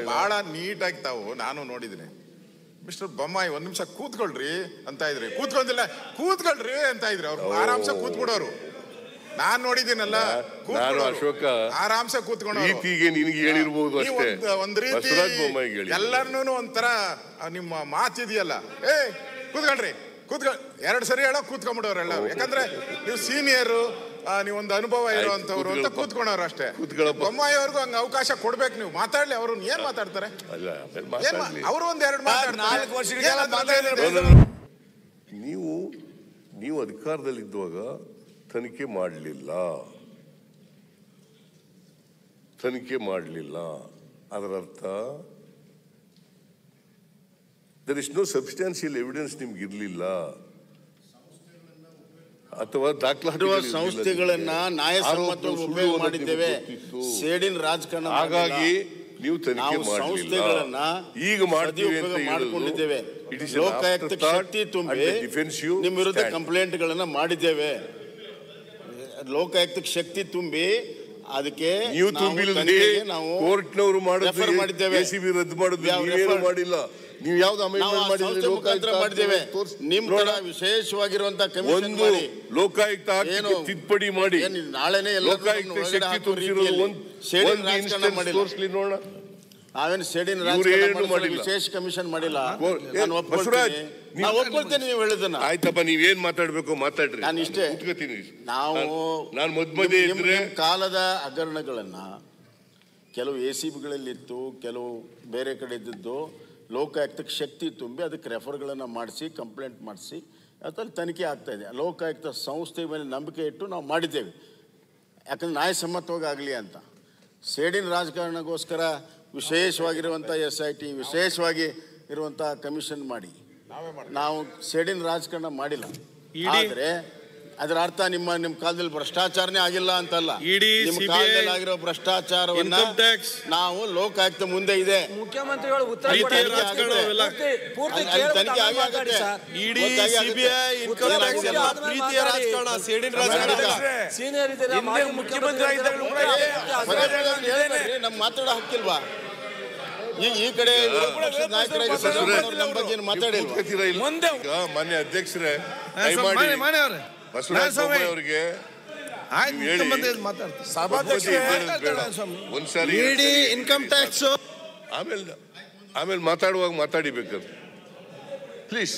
ಬಹಳ ನೀಟಾಗಿ ತಾವು ನಾನು ನೋಡಿದ್ದೀನಿ ಮಿಸ್ಟರ್ ಬೊಮ್ಮಾಯಿ ಒಂದ್ ನಿಮಿಷ ಕೂತ್ಕೊಳ್ರಿ ಅಂತ ಇದ್ರಿ ಕೂತ್ಕೊಂಡಿಲ್ಲ ಕೂತ್ಕೊಳ್ರಿ ಅಂತ ಇದ್ರಿ ಅವ್ರು ಆರಾಮ್ಸೆ ಕೂತ್ಬಿಡೋರು ನಾನ್ ನೋಡಿದ್ದೀನಲ್ಲ ನಾನು ಅಶೋಕ ಆರಾಮ್ಸೆ ಕೂತ್ಕೊಂಡು ಪ್ರೀತಿಗೆ ನಿನಗೆ ಹೇಳಿರ್ಬೋದು ನೀವು ಅಷ್ಟೇ ಒಂದ್ ಒಂದ್ ರೀತಿ ಬಸವರಾಜ ಬೊಮ್ಮಾಯಿಗೆ ಹೇಳಿ ಎಲ್ಲರನ್ನೂ ಒಂಥರ ಆ, ನಿಮ್ಮ ಮಾತಿದೆಯಲ್ಲ ಏ ಕೂತ್ಕೊಳ್ರಿ ಕೂತ್ಕೊ ಎರಡ್ ಸರಿ ಹೇಳೋ ಕೂತ್ಕೊಂಡ್ಬಿಡೋರು ಎಲ್ಲರೂ ಯಾಕಂದ್ರೆ ನೀವು ಸೀನಿಯರು ನೀವೊಂದು ಅನುಭವ ಇರುವಂತವ್ರು ಅಂತ ಕೂತ್ಕೊಳ್ಳಪ್ಪ. ಕೂತ್ಕೊಂಡವ್ರು ಅಷ್ಟೇ ಕೂತ್ಕೊಳ್ಳಪ್ಪ. ಬೊಮ್ಮಾಯಿ ಅವ್ರಿಗೂ ಹಂಗ ಅವಕಾಶ ಕೊಡ್ಬೇಕು ನೀವು ಮಾತಾಡ್ಲಿ ಅವ್ರು ಏನ್ ಮಾತಾಡ್ತಾರೆ ಅಲ್ಲ ಆಮೇಲೆ ಏನ್ ಮಾತಾಡ್ಲಿ ಅವರು ಒಂದ್ ಎರಡು ಮಾತಾಡ್ತಾರೆ ನಾಲ್ಕು ವರ್ಷಗಳ ಏನ್ ಅದ್ರಲ್ಲಿ ಮಾತಾಡಿದ್ರೆ ಏನಿದೆ? ನೀವು ನೀವು ಅಧಿಕಾರದಲ್ಲಿದ್ದಾಗ ತನಿಖೆ ಮಾಡಲಿಲ್ಲ ತನಿಖೆ ಮಾಡಲಿಲ್ಲ ಅದರ ಅರ್ಥ there is no substantial evidence ನಿಮ್ಗೆ ಇರಲಿಲ್ಲ ಅಥವಾ ದಾಖಲಾತಿ ಇರುವ ಸಂಸ್ಥೆಗಳನ್ನ ನ್ಯಾಯಸಮ್ಮತವಾಗಿ ಉಪಯೋಗ ಮಾಡಿದ್ದೇವೆ ಸೇಡಿನ ರಾಜಕಾರಣ ಹಾಗಾಗಿ ನೀವು ತನಿಖೆ ನಾವು ಮಾಡಲಿಲ್ಲ ಸಂಸ್ಥೆಗಳನ್ನ ಈಗ ಮಾಡ್ತೀವಿ ಅಂತ ಸದುಪಯೋಗ ಮಾಡ್ಕೊಂಡಿದ್ದೇವೆ ಇಟ್ ಇಸ್ ಲೋಕಾಯುಕ್ತ ಶಕ್ತಿ ತುಂಬಿ ಡಿಫೆನ್ಸಿವ್ ನಿಮ್ಮ ವಿರುದ್ಧ ಕಂಪ್ಲೇಂಟ್ಗಳನ್ನ ಮಾಡಿದ್ದೇವೆ ಲೋಕಾಯುಕ್ತಕ್ಕೆ ಶಕ್ತಿ ತುಂಬಿ ಅದಕ್ಕೆ ನೀವು ನಾವು ತುಂಬಿಲ್ರಿ ತನಿಖೆಗೆ ನಾವು ಕೋರ್ಟ್ನವರು refer ಮಾಡಿದ್ದೇವೆ. ಸಿ ಬಿ ರದ್ದು ಮಾಡುದು ಯಾವ ನೀವೇನು refer- ಮಾಡಿಲ್ಲ ನೀವು ಯಾವ್ದು ನಾವು ಅಮೆಂಡ್ಮೆಂಟ್ ಆ ಮಾಡಿದ್ರಿ ಸಂಸ್ಥೆ ಮುಖಾಂತರ ಮಾಡಿದ್ದೇವೆ ತೋರ್ಸಿ. ನಿಮ್ ನೋಡ, ತರ ವಿಶೇಷವಾಗಿರುವಂತ ಕಮಿಷನ್ ಒಂದು ಮಾಡಿ ಲೋಕಾಯುಕ್ತ ಆಕ್ಟ್ಗೆ ಏನು ತಿದ್ದುಪಡಿ ಮಾಡಿ ಏನು ನಾಳೆನೇ ಎಲ್ಲ ಲೋಕಾಯುಕ್ತ ಶಕ್ತಿ ತುಂಬಿಸಿರೋದು ಒಂದು ಸೇಡಿನ ಒಂದು ರಾಜಕಾರಣ ಇನ್ಸ್ಟೆನ್ಸ್ ಮಾಡಿಲ್ಲ ತೋರಿಸ್ಲಿ ನೋಡೋಣ ನಾವೇನು ಸೇಡಿನ ಇವ್ರು ರಾಜಕಾರಣ ಏನು ಮಾಡಿಲ್ಲ ಮಾಡಿಲ್ಲ. ವಿಶೇಷ ಕಮಿಷನ್ ಮಾಡಿಲ್ಲ ಕೋ- ಏ, ನಾನು ಬಸವರಾಜ್, ಒಪ್ಕೊಳ್ತೀನಿ ನೀವು- ನಾವು ಒಪ್ಕೊಳ್ತೇನೆ ನೀವು ಹೇಳಿದನ್ನ ಆಯ್ತಪ್ಪ ನೀವೇನ್ ಮಾತಾಡ್ಬೇಕು ಮಾತಾಡ್ರಿ ನಾನು ಇಷ್ಟೇ. ಕುತ್ಕೋತೀನಿ ನಾವು ನಾನು ಮಧ್ಯ ಮಧ್ಯೆ ನಿಮ್- ಇದ್ರೆ ನಿಮ್ ಕಾಲದ ಹಗರಣಗಳನ್ನ ಕೆಲವು ಎ ಸಿ ಬಿಗಳಲ್ಲಿತ್ತು ಕೆಲವು ಬೇರೆ ಕಡೆ ಇದ್ದದ್ದು ಲೋಕಾಯುಕ್ತಕ್ಕೆ ಶಕ್ತಿ ತುಂಬಿ ಅದಕ್ಕೆ ರೆಫರ್ಗಳನ್ನು ಮಾಡಿಸಿ ಕಂಪ್ಲೇಂಟ್ ಮಾಡಿಸಿ ಅದ್ರಲ್ಲಿ ತನಿಖೆ ಆಗ್ತಾ ಇದೆ ಲೋಕಾಯುಕ್ತ ಸಂಸ್ಥೆ ಮೇಲೆ ನಂಬಿಕೆ ಇಟ್ಟು ನಾವು ಮಾಡಿದ್ದೇವೆ ಯಾಕಂದ್ರೆ ನ್ಯಾಯಸಮ್ಮತವಾಗಿ ಆಗಲಿ ಅಂತ ಸೇಡಿನ ರಾಜಕಾರಣಗೋಸ್ಕರ ವಿಶೇಷವಾಗಿರುವಂಥ ಎಸ್ ಐ ಟಿ ವಿಶೇಷವಾಗಿ ಇರುವಂಥ ಕಮಿಷನ್ ಮಾಡಿ ನಾವು ಸೇಡಿನ ರಾಜಕಾರಣ ಮಾಡಿಲ್ಲ ಆದರೆ ಅದರ ಅರ್ಥ ನಿಮ್ಮ ನಿಮ್ಮ ಕಾಲದಲ್ಲಿ ಭ್ರಷ್ಟಾಚಾರನೇ ಆಗಿಲ್ಲ ಅಂತಲ್ಲ ಇಡೀ ನಿಮ್ಮ CBI, ಕಾಲದಲ್ಲಿ ಆಗಿರೋ ಭ್ರಷ್ಟಾಚಾರವನ್ನ Income tax, ನಾವು ಲೋಕಾಯುಕ್ತ ಮುಂದೆ ಇದೆ ಮುಖ್ಯಮಂತ್ರಿಗಳು ಉತ್ತರ ಪ್ರೀತಿ ಕೊಡೋದು ರಾಜಕಾರಣ ಪೂರ್ತಿ- ಅವೆಲ್ಲ. ಪೂರ್ತಿ ಅಲ್ಲಿ- ಅಲ್ಲಿ ಕೇಳ್ಬಿಟ್ಟು ತನಿಖೆ ಆಮೇಲೆ ಆಗಿ ಮಾತಾಡಿ ಆಗುತ್ತೆ. ಸರ್. ಇಡೀ ಗೊತ್ತಾಗಿ ಸಿಬಿಐ ಆಗುತ್ತೆ. ಇನ್ಕಮ್ ಉತ್ತರ ಟ್ಯಾಕ್ಸ್ ಎಲ್ಲ ಮಾತಾಡಿ. ಪ್ರೀತಿಯ ರಾಜಕಾರಣ ಸೇಡಿನ ರಾಜಕಾರಣ ಸೀನಿಯರ್ ಇದ್ದೀರಾ, ಹಿಂದೆ ಮಾಜಿ ಮುಖ್ಯಮಂತ್ರಿ ಆಗಿದ್ದಾಗಲೂ ಕೂಡ ಮುಖ್ಯಮಂತ್ರಿ ಇದೆ. ಆಗಿದ್ದಾರೆ. ಹೇಳ್ಬೇಡ್ರಿ, ನಮ್ ಮಾತಾಡೋ ಹಕ್ಕಿಲ್ವಾ ಈ ಈ ಕಡೆ ವಿರೋಧ ಪಕ್ಷದ ನಾಯಕರಾಗಿ ಸಿದ್ದರಾಮಯ್ಯ ನಮ್ಮ ಬಗ್ಗೆ ಏನು ಮಾತಾಡಿಲ್ವಾ ಕೂತ್ಕೋತೀರಾ ಇಲ್ಲ? ಮುಂದೆ ಈಗ ಮಾನ್ಯ ಅಧ್ಯಕ್ಷರೇ ಮಾನೆ ದಯಮಾಡಿ ಮಾನೆ ಅವ್ರೆ ಬಸವರಾಜ ಸ್ವಾಮಿ. ಬೊಮ್ಮಾಯಿ ಅವರಿಗೆ ಆಯ್ತು ಹೇಳಿ. ಮುಖ್ಯಮಂತ್ರಿ ಮಾತಾಡ್ತಾರೆ ಸಭಾಧ್ಯಕ್ಷರೇ, ಬೇಡ. ಒಂದ್ಸಾರಿ ಇಡಿ ಇನ್ಕಮ್ ಟ್ಯಾಕ್ಸ್ ಆಮೇಲೆ ಆಮೇಲೆ ಮಾತಾಡುವಾಗ ಮಾತಾಡಿಬೇಕಾದ್ರೆ ಪ್ಲೀಸ್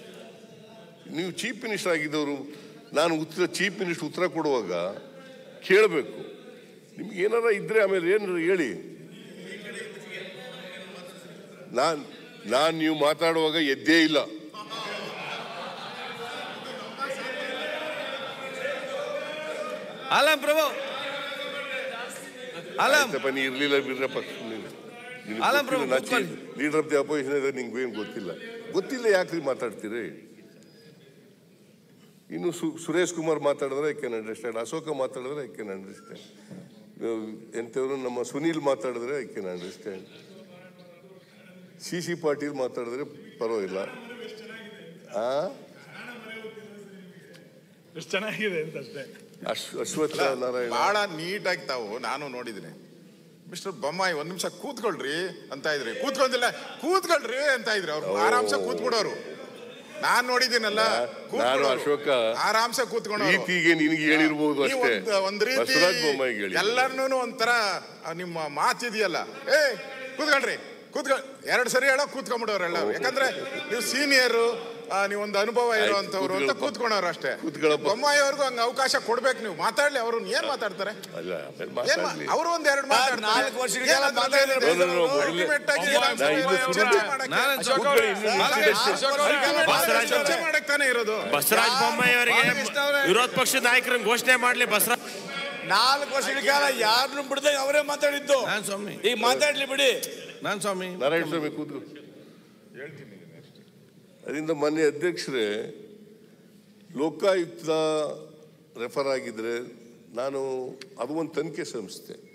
ನೀವು ಚೀಫ್ ಮಿನಿಸ್ಟರ್ ಆಗಿದ್ದವರು ನಾನು ಉತ್ತರ ಚೀಫ್ ಮಿನಿಸ್ಟರ್ ಉತ್ತರ ಕೊಡುವಾಗ ಕೇಳಬೇಕು ನಿಮ್ಗೆ ಏನಾರ ಇದ್ರೆ ಆಮೇಲೆ ಏನಾರ ಹೇಳಿ ನಾನು ನಾನು ನೀವು ಮಾತಾಡುವಾಗ ಎದ್ದೇ ಇಲ್ಲ ಅಲಂ ಪ್ರಭು ಅಲಂ ಆಯ್ತಪ್ಪ ನೀ ಇರ್ಲಿಲ್ಲ ಬಿಡ್ರಪ್ಪ ಅಲ್ಲ ಪ್ರಭು, ಕೂತ್ಕೊಳ್ಳಿ. ಲೀಡರ್ ಆಫ್ ದಿ ಅಪೋಸಿಷನ್ ಇದೆ ನಿಂಗೆ ಏನು ಗೊತ್ತಿಲ್ಲ ಗೊತ್ತಿಲ್ಲ ಯಾಕ್ರಿ ಮಾತಾಡ್ತೀರಿ ಇನ್ನು ಸು- ಸುರೇಶ್ ಕುಮಾರ್ ಮಾತಾಡಿದ್ರೆ ಐ ಕ್ಯಾನ್ ಅಂಡರ್ಸ್ಟ್ಯಾಂಡ್ ಅಶೋಕ ಮಾತಾಡಿದ್ರೆ ಐ ಕ್ಯಾನ್ ಅಂಡರ್ಸ್ಟ್ಯಾಂಡ್ ಎಂಥವ್ರು ನಮ್ಮ ಸುನೀಲ್ ಮಾತಾಡಿದ್ರೆ I can understand C C Patil ಮಾತಾಡಿದ್ರೆ ಪರವಾಗಿಲ್ಲ ಆ ಚೆನ್ನಾಗಿದೆ ಅಂತ ಅಷ್ಟೇ ಅಶ್ ಅಶ್ವತ್ಥ ನಾರಾಯಣ ಬಹಳ ನೀಟಾಗಿ ತಾವು ನಾನು ನೋಡಿದ್ದೀನಿ ಮಿಸ್ಟರ್ ಬೊಮ್ಮಾಯಿ ಒಂದ್ ನಿಮಿಷ ಕೂತ್ಕೊಳ್ರಿ ಅಂತ ಇದ್ರಿ ಕೂತ್ಕೊಂಡಿಲ್ಲ ಕೂತ್ಕೊಳ್ರಿ ಅಂತ ಇದ್ರಿ ಅವ್ರು ಆರಾಮ್ಸೆ ಕೂತ್ಬಿಡೋರು ನಾನ್ ನೋಡಿದ್ದೀನಲ್ಲ ನಾನು ಅಶೋಕ ಆರಾಮ್ಸೆ ಕೂತ್ಕೊಂಡು ಪ್ರೀತಿಗೆ ನಿನಗೆ ಹೇಳಿರ್ಬೋದು ನೀವು ಅಷ್ಟೇ ಒಂದ್- ಒಂದ್ ರೀತಿ ಬಸವರಾಜ ಬೊಮ್ಮಾಯಿಗೆ ಹೇಳಿ ಎಲ್ಲರನ್ನೂ ಒಂಥರ ಆ, ನಿಮ್ಮ ಮಾತಿದೆಯಲ್ಲ ಏ ಕೂತ್ಕೊಳ್ರಿ ಕೂತ್ಕೊ ಎರಡ್ ಸರಿ ಹೇಳೋ ಕೂತ್ಕೊಂಡ್ಬಿಡೋರು ಎಲ್ಲರೂ ಯಾಕಂದ್ರೆ ನೀವು ಸೀನಿಯರು ನೀವೊಂದು ಅನುಭವ ಇರುವಂತವ್ರು ಅಂತ ಕೂತ್ಕೊಳ್ಳಪ್ಪ. ಕೂತ್ಕೊಂಡವ್ರು ಅಷ್ಟೇ ಕೂತ್ಕೊಳ್ಳಪ್ಪ. ಬೊಮ್ಮಾಯಿ ಅವ್ರಿಗೂ ಹಂಗ ಅವಕಾಶ ಕೊಡ್ಬೇಕು ನೀವು ಮಾತಾಡ್ಲಿ ಅವ್ರು ಏನ್ ಮಾತಾಡ್ತಾರೆ ಅಲ್ಲ ಆಮೇಲೆ ಏನ್ ಮಾತಾಡ್ಲಿ ಅವರು ಒಂದ್ ಎರಡು ಮಾತಾಡ್ತಾರೆ ನಾಲ್ಕು ವರ್ಷಗಳ ಏನ್ ಅದ್ರಲ್ಲಿ ಮಾತಾಡಿದ್ರೆ ಏನಿದೆ? no, no, no, Ultimate ಆಗಿ ನಾ ಇದು ಚರ್ಚೆ ಸುಳ್ಳು- ಮಾಡಕ್ಕೆ- ನಾನು ಅಶೋಕ್ ಅವ್ರೆ, ಅಶೋಕ್ ಅವ್ರೆ, ಬಸವರಾಜ್ ಚರ್ಚೆ ಮಾಡಕ್ ತಾನೇ ಇರೋದು ಬಸವರಾಜ ಬೊಮ್ಮಾಯಿ ಅವರಿಗೆ ಬಾಲಕೃಷ್ಣ ಅವರೇ. ವಿರೋಧ ಪಕ್ಷದ ನಾಯಕರನ್ನ ಘೋಷಣೆ ಮಾಡ್ಲಿ ಬಸವರಾಜ್ ನಾಲ್ಕು ವರ್ಷಗಳ ಕಾಲ ಯಾರನ್ನು ಬಿಡದೆ ಅವರೇ ಮಾತಾಡಿದ್ದು ನಾನ್ ಸ್ವಾಮಿ ಈಗ ಮಾತಾಡ್ಲಿ ಬಿಡಿ ನಾನ್ ಸ್ವಾಮಿ ನಾರಾಯಣ ಸ್ವಾಮಿ ಕೂತ್ಕೊ ಅದರಿಂದ ಮಾನ್ಯ ಅಧ್ಯಕ್ಷರೇ ಲೋಕಾಯುಕ್ತ ರೆಫರ್ ಆಗಿದ್ರೆ ನಾನು ಅದು ಒಂದು ತನಿಖೆ ಸಂಸ್ಥೆ